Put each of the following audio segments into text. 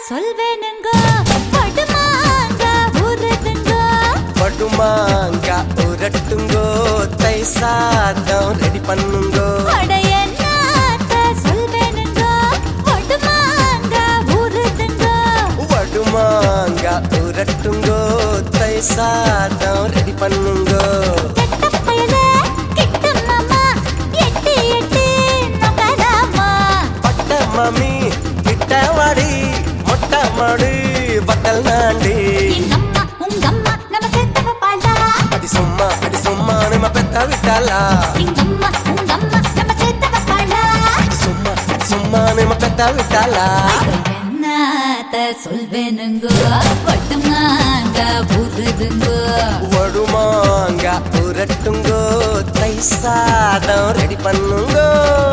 சொல்வேனுங்க படுமாங்க ஊறுதுங்க படுமாங்க உரட்டுங்கோ தை சாதம் ரெடி பண்ணுங்கோ அட என்னத்த சொல்வேனுங்க படுமாங்க ஊறுதுங்க வடுமாங்க உரட்டுங்கோ தை சாதம் ரெடி பண்ணுங்கோ கெட்ட பயலே கிட்ட மாமா எட்டி எட்டி நகராமா பட்ட மாமி கிட்ட வாடி மொட்டை மாடு பட்டல் நாண்டி எங்கம்மா உங்கம்மா நம்ம சேர்த்து பாடா அடி சும்மா அடி சும்மா நம்ம பெத்த விட்டாலா எங்கம்மா உங்கம்மா நம்ம சேர்த்து பாடா அடி சும்மா அடி சும்மா நம்ம பெத்த விட்டாலா என்னத்த சொல்வேனுங்க பட்டுமாங்க ஊறுதுங்க வடுமாங்க உரட்டுங்கோ தை சாதம் ரெடி பண்ணுங்கோ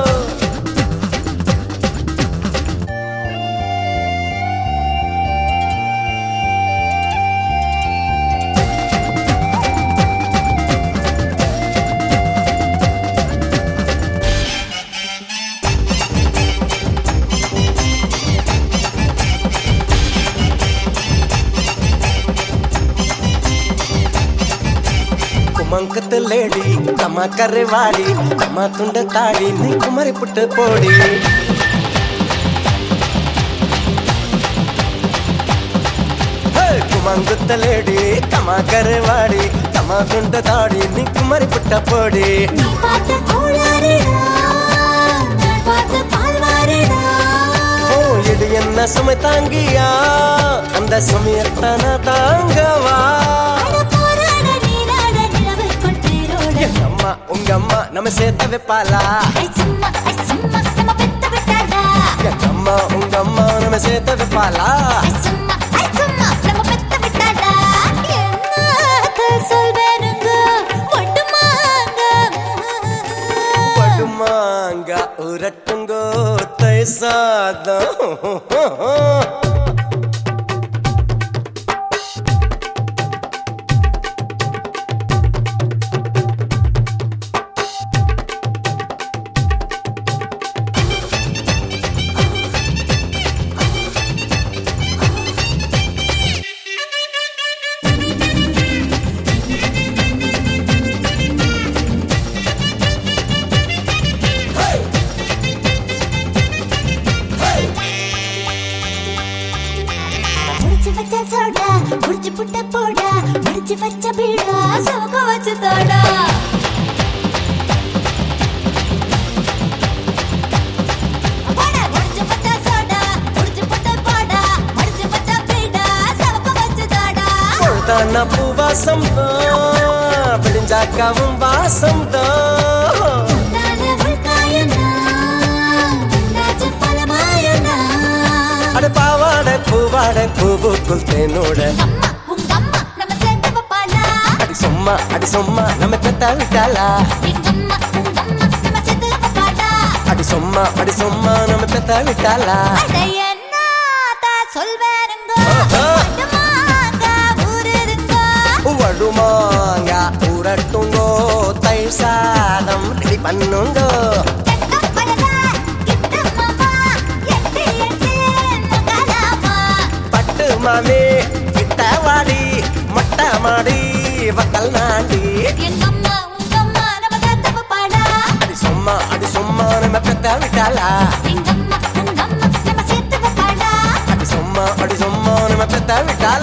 ಕುಮಂಕದ ಲೇಡಿ ತಮ್ಮ ಕರೆವಾಡಿ ತಮ್ಮ ತುಂಡ ತಾಡಿ ನೀ ಕುಮರಿ ಪುಟ್ಟ ಪೋಡಿ ಹೇ, ಕುಮಂಕದ ಲೇಡಿ ತಮ್ಮ ಕರೆವಾಡಿ ತಮ್ಮ ತುಂಡ ತಾಡಿ ನೀ ಕುಮರಿ ಪುಟ್ಟ ಪೋಡಿ நீ பார்த்த கோளாறுடா நான் பார்த்த பால்வாறுடா ஓ இது என்ன சுமை தாங்கியா அந்த சுமையத்தான தாங்கவா அட போராட நீராட நிலவுக்குள் தேரோட எங்க அம்மா உங்க அம்மா நம்ம சேர்த்த வைப்பாளா ஐ சும்மா ஐ சும்மா நம்ம பெத்த விட்டாடா எங்க அம்மா உங்க அம்மா நம்ம சேர்த்த வைப்பாளா ஐ சும்மா ஐ சும்மா நம்ம பெத்த விட்டாடா என்னத்த சொல்வேனுங்க ஒட்டுமாங்க படுமாங்க உரட்டுங்கோ தை சாதம் முடிச்சு வச்ச சோடா முடிச்சு புட்ட போடா முடிச்சு வச்ச பீடா சோக வச்சு தோடா போடா, முடிச்சு வச்ச சோடா, முடிச்சு புட்ட போடா, முடிச்சு வச்ச பீடா, சோக வச்சு தோடா. பொழுதான பூவாசம் தான் விடிஞ்சாக்காவும் வாசம் தான் உன்னால உள்காயம்னா, உன்னாச்சு பலமாயம்னா. அட பாவாட பூவாட பூவுக்குள் தேனோட அம்மா, உங்க அம்மா நம்ம சேர்த்து வைப்பாளா? அடி சும்மா அடி சும்மா நம்ம பெத்த விட்டாளா எங்க அம்மா, உங்க அம்மா நம்ம சேர்த்து வைப்பாளா? அடி சும்மா அடி சும்மா நம்ம பெத்த விட்டாளா அட என்னத்த சொல்வேனுங்க ஆஹா. பட்டுமாங்க ஊறுதுங்க வடுமாங்க உரட்டுங்கோ தை சாதம் ரெடி பண்ணுங்கோ கெட்ட பழக கிட்ட மாமா எட்டி எட்டி நகராமா பட்டு மாமி கிட்ட வாடி மொட்டை மாடி வக்கல் நாண்டி எங்கம்மா உங்கம்மா நம்ம சேர்த்து பாடா அடி சும்மா அடி சும்மா நம்ம பெத்த விட்டாளா எங்கம்மா உங்கம்மா நம்ம சேர்த்து பாடா அடி சும்மா அடி சும்மா நம்ம பெத்த விட்டாளா